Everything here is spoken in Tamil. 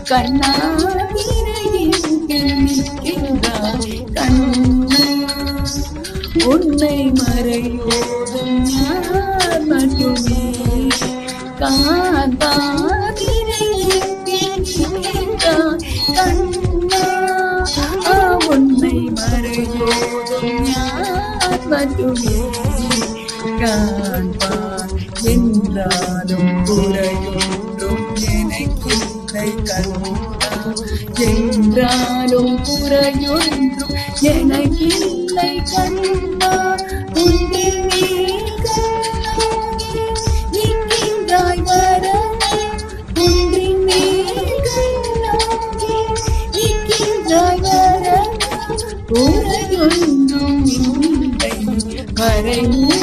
கண்ணா திரையில் நிற்கின்றாய் கண்ணா உன்னை மறையோதும் யார் மட்டுமே காந்தாதிரையில் கண்ணா ஆ, உன்னை மறையோதும் யார் மட்டுமே காண்பார் என்றாலும் குறையொன்றும் எனக்கில்லை கண்ணா என்றாலும் குறையொன்றும் எனக்கில்லை கண்ணா உன்னில் நீ கண்ணாகி நிற்கின்றாய் வரமே உன்னில் நீ கண்ணாகி நிற்கின்றாய் வரமே குறையொன்றும் இல்லை மறைமூ